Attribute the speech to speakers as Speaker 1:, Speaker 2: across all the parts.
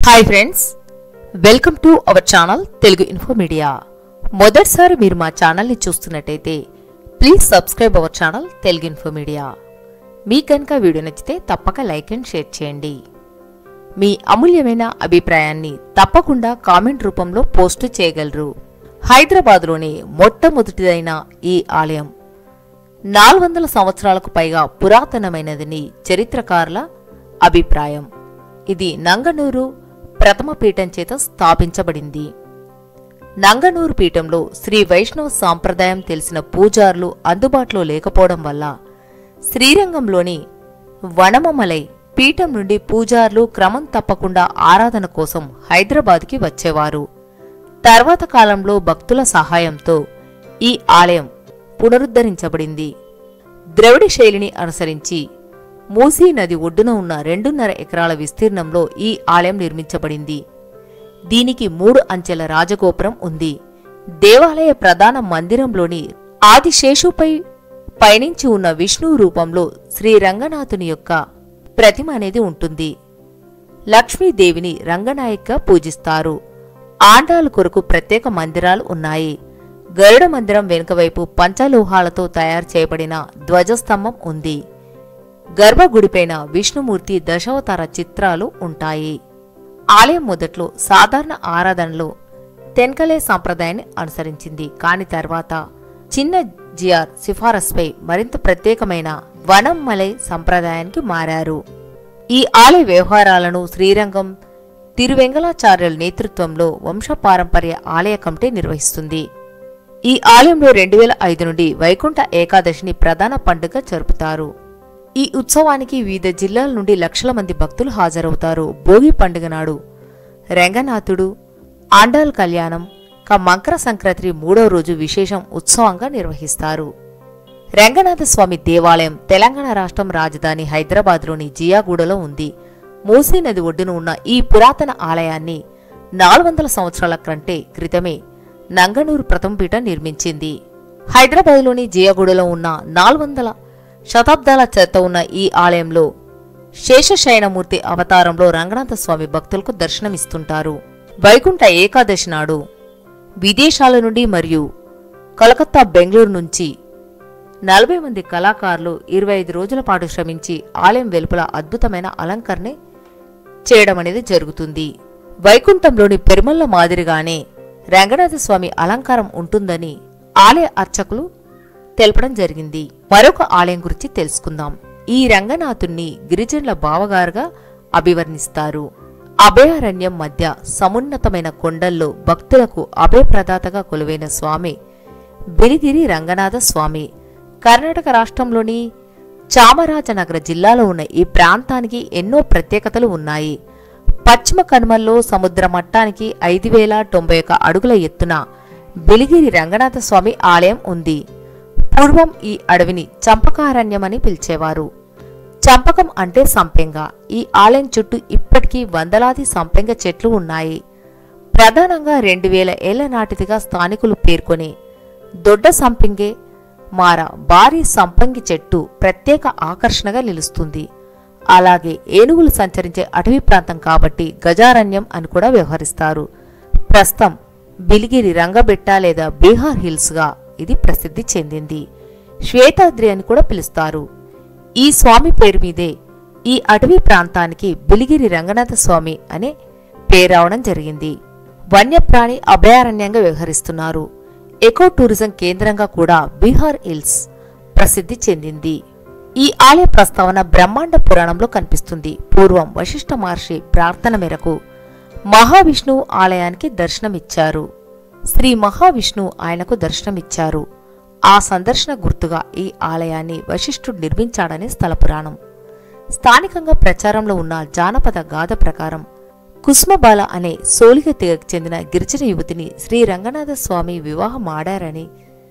Speaker 1: hi friends welcome to our channel Telugu info media మొదటిసారి మీరు మా ఛానల్ని చూస్తున్నట్టయితే please subscribe our channel Telugu info media మీకు కనుక వీడియో నచ్చితే తప్పక లైక్ అండ్ షేర్ చేయండి మీ అమూల్యమైన అభిప్రాయాన్ని తప్పకుండా కామెంట్ రూపంలో పోస్ట్ చేయగలరు హైదరాబాద్లోని మొట్టమొదటిదైన ఈ ఆలయం నాలుగు వందల సంవత్సరాలకు పైగా పురాతనమైనదని చరిత్రకారుల అభిప్రాయం ఇది నంగనూరు ప్రథమ పీఠం చేత స్థాపించబడింది నంగనూరు పీఠంలో శ్రీ వైష్ణవ సాంప్రదాయం తెలిసిన పూజారులు అందుబాటులో లేకపోవడం వల్ల శ్రీరంగంలోని వనమమలై పీఠం నుండి పూజారులు క్రమం తప్పకుండా ఆరాధన కోసం హైదరాబాద్కి వచ్చేవారు తర్వాత కాలంలో భక్తుల సహాయంతో ఈ ఆలయం పునరుద్ధరించబడింది ద్రవిడ శైలిని అనుసరించి మూసీ నది ఒడ్డున ఉన్న రెండున్నర ఎకరాల విస్తీర్ణంలో ఈ ఆలయం నిర్మించబడింది దీనికి మూడు అంచెల రాజగోపురం ఉంది దేవాలయ ప్రధాన మందిరంలోని ఆదిశేషుపై పయనించి ఉన్న విష్ణువు రూపంలో శ్రీ రంగనాథుని యొక్క ప్రతిమ అనేది ఉంటుంది లక్ష్మీదేవిని రంగనాయక్గా పూజిస్తారు ఆండాల కొరకు ప్రత్యేక మందిరాలు ఉన్నాయి గరుడ మందిరం వెనుకవైపు పంచలోహాలతో తయారు చేయబడిన ధ్వజస్తంభం ఉంది గర్భగుడిపైన విష్ణుమూర్తి దశావతార చిత్రాలు ఉంటాయి ఆలయం మొదట్లో సాధారణ ఆరాధనలో తెన్కలే సంప్రదాయాన్ని అనుసరించింది కాని తర్వాత చిన్న జిఆర్ సిఫారసుపై మరింత ప్రత్యేకమైన వనం మలై సంప్రదాయానికి మారారు ఈ ఆలయ వ్యవహారాలను శ్రీరంగం తిరువెంగళాచార్యుల నేతృత్వంలో వంశపారంపర్య ఆలయ కమిటీ నిర్వహిస్తుంది ఈ ఆలయంలో రెండు వేల ఐదు నుండి వైకుంఠ ఏకాదశిని ప్రధాన పండుగ జరుపుతారు ఈ ఉత్సవానికి వివిధ జిల్లాల నుండి లక్షల మంది భక్తులు హాజరవుతారు భోగి పండుగ నాడు రంగనాథుడు ఆండాల్ కళ్యాణం క మకర సంక్రాంతి మూడవ రోజు విశేషం ఉత్సవంగా నిర్వహిస్తారు రంగనాథ స్వామి దేవాలయం తెలంగాణ రాష్ట్రం రాజధాని హైదరాబాద్లోని జియాగూడలో ఉంది మూసీ నది ఒడ్డున ఉన్న ఈ పురాతన ఆలయాన్ని నాలుగు వందల సంవత్సరాల కంటే క్రితమే నంగనూరు ప్రథమపీఠ నిర్మించింది హైదరాబాద్లోని జియాగూడలో ఉన్న నాలుగు వందల శతాబ్దాల చరిత్ర ఉన్న ఈ ఆలయంలో శేషశయనమూర్తి అవతారంలో రంగనాథ స్వామి భక్తులకు దర్శనమిస్తుంటారు వైకుంఠ ఏకాదశి నాడు విదేశాల నుండి మరియు కలకత్తా బెంగళూరు నుంచి నలభై మంది కళాకారులు ఇరవై ఐదు రోజుల పాటు శ్రమించి ఆలయం వెలుపల అద్భుతమైన అలంకరణ చేయడం అనేది జరుగుతుంది వైకుంఠంలోని పెరుమల్ల మాదిరిగానే రంగనాథ స్వామి అలంకారం ఉంటుందని ఆలయ అర్చకులు తెలపడం జరిగింది మరొక ఆలయం గురించి తెలుసుకుందాం ఈ రంగనాథుణ్ణి గిరిజనుల బావగారుగా అభివర్ణిస్తారు అభయారణ్యం మధ్య సమున్నతమైన కొండల్లో భక్తులకు అభయప్రదాతగా కొలువైన స్వామి బిరిగిరి రంగనాథ స్వామి కర్ణాటక రాష్ట్రంలోని చామరాజనగర జిల్లాలో ఉన్న ఈ ప్రాంతానికి ఎన్నో ప్రత్యేకతలు ఉన్నాయి పశ్చిమ కనుమల్లో సముద్ర మట్టానికి ఐదు వేల తొంభై ఒక అడుగుల ఎత్తున బిలిగిరి రంగనాథ స్వామి ఆలయం ఉంది పూర్వం ఈ అడవిని చంపకారణ్యమని పిలిచేవారు చంపకం అంటే సంపెంగ ఈ ఆలయం చుట్టూ ఇప్పటికీ వందలాది సంపెంగ చెట్లు ఉన్నాయి ప్రధానంగా రెండు వేల ఏళ్ల నాటిదిగా స్థానికులు పేర్కొని దొడ్డ సంపెంగే మార భారీ సంపంగి చెట్టు ప్రత్యేక ఆకర్షణగా నిలుస్తుంది అలాగే ఏనుగులు సంచరించే అటవీ ప్రాంతం కాబట్టి గజారణ్యం అని కూడా వ్యవహరిస్తారు ప్రస్తుతం బిలిగిరి రంగబెట్ట లేదా బీహార్ హిల్స్గా ఇది ప్రసిద్ధి చెందింది శ్వేతాద్రి అని కూడా పిలుస్తారు ఈ స్వామి పేరు మీదే ఈ అటవీ ప్రాంతానికి బిలిగిరి రంగనాథ స్వామి అనే పేరు రావడం జరిగింది వన్యప్రాణి అభయారణ్యంగా వ్యవహరిస్తున్నారు ఎకో టూరిజం కేంద్రంగా కూడా బీహార్ హిల్స్ ప్రసిద్ధి చెందింది ఈ ఆలయ ప్రస్తావన బ్రహ్మాండ పురాణంలో కనిపిస్తుంది పూర్వం వశిష్ఠ మహర్షి ప్రార్థన మేరకు మహావిష్ణువు ఆలయానికి దర్శనమిచ్చారు శ్రీ మహావిష్ణువు ఆయనకు దర్శనమిచ్చారు ఆ సందర్శన గుర్తుగా ఈ ఆలయాన్ని వశిష్ఠుడు నిర్మించాడని స్థల పురాణం స్థానికంగా ప్రచారంలో ఉన్న జానపద గాథ ప్రకారం కుసుమబాల అనే సోలిగ తెగకు చెందిన గిరిజన యువతిని శ్రీ రంగనాథ స్వామి వివాహం ఆడారని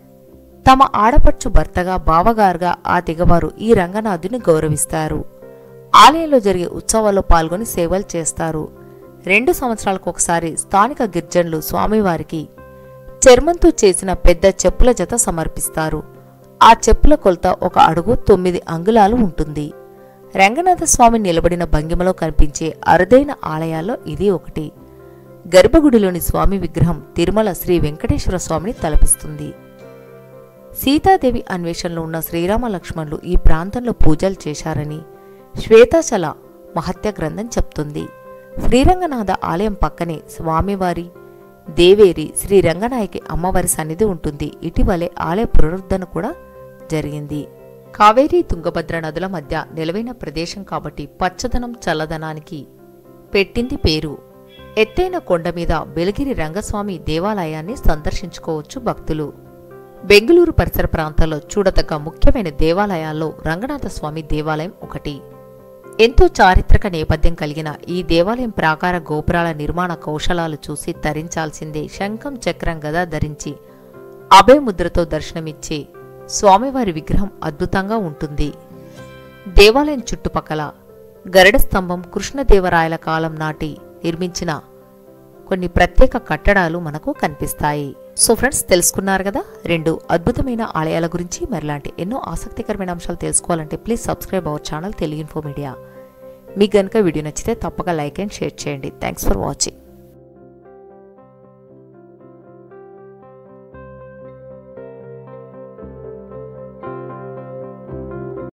Speaker 1: తమ ఆడపడుచు భర్తగా బావగారుగా ఆ తెగవారు ఈ రంగనాథుని గౌరవిస్తారు ఆలయంలో జరిగే ఉత్సవాల్లో పాల్గొని సేవలు చేస్తారు రెండు సంవత్సరాలకు ఒకసారి స్థానిక గిరిజనులు స్వామివారికి చర్మంతో చేసిన పెద్ద చెప్పుల జత సమర్పిస్తారు ఆ చెప్పుల కొలత ఒక అడుగు తొమ్మిది అంగుళాలు ఉంటుంది రంగనాథ స్వామి నిలబడిన భంగిమలో కనిపించే అరుదైన ఆలయాల్లో ఇది ఒకటి గర్భగుడిలోని స్వామి విగ్రహం తిరుమల శ్రీ వెంకటేశ్వర స్వామిని తలపిస్తుంది సీతాదేవి అన్వేషణలో ఉన్న శ్రీరామ లక్ష్మణులు ఈ ప్రాంతంలో పూజలు చేశారని శ్వేతాచల మహత్య గ్రంథం చెప్తుంది శ్రీరంగనాథ ఆలయం పక్కనే స్వామివారి దేవేరి శ్రీ రంగనాయకి అమ్మవారి సన్నిధి ఉంటుంది ఇటీవలే ఆలయ పునరుద్ధరణ కూడా జరిగింది కావేరీ తుంగభద్ర నదుల మధ్య నిలవైన ప్రదేశం కాబట్టి పచ్చదనం చల్లదనానికి పెట్టింది పేరు ఎత్తైన కొండ మీద వెలగిరి రంగస్వామి దేవాలయాన్ని సందర్శించుకోవచ్చు భక్తులు బెంగళూరు పరిసర ప్రాంతాల్లో చూడదగ్గ ముఖ్యమైన దేవాలయాల్లో రంగనాథ స్వామి దేవాలయం ఒకటి ఎంతో చారిత్రక నేపథ్యం కలిగిన ఈ దేవాలయం ప్రాకార గోపురాల నిర్మాణ కౌశలాలు చూసి తరించాల్సిందే శంఖం చక్రం గదా ధరించి అభయ ముద్రతో దర్శనమిచ్చే స్వామివారి విగ్రహం అద్భుతంగా ఉంటుంది దేవాలయం చుట్టుపక్కల గరుడ స్తంభం కృష్ణదేవరాయల కాలం నాటి నిర్మించిన కొన్ని ప్రత్యేక కట్టడాలు మనకు కనిపిస్తాయి సో ఫ్రెండ్స్ తెలుసుకున్నారు కదా రెండు అద్భుతమైన ఆలయాల గురించి మరిలాంటి ఎన్నో ఆసక్తికరమైన అంశాలు తెలుసుకోవాలంటే please subscribe our channel Telugu info media మీకు గనుక వీడియో నచ్చితే తప్పక లైక్ అండ్ షేర్ చేయండి థ్యాంక్స్ ఫర్ వాచింగ్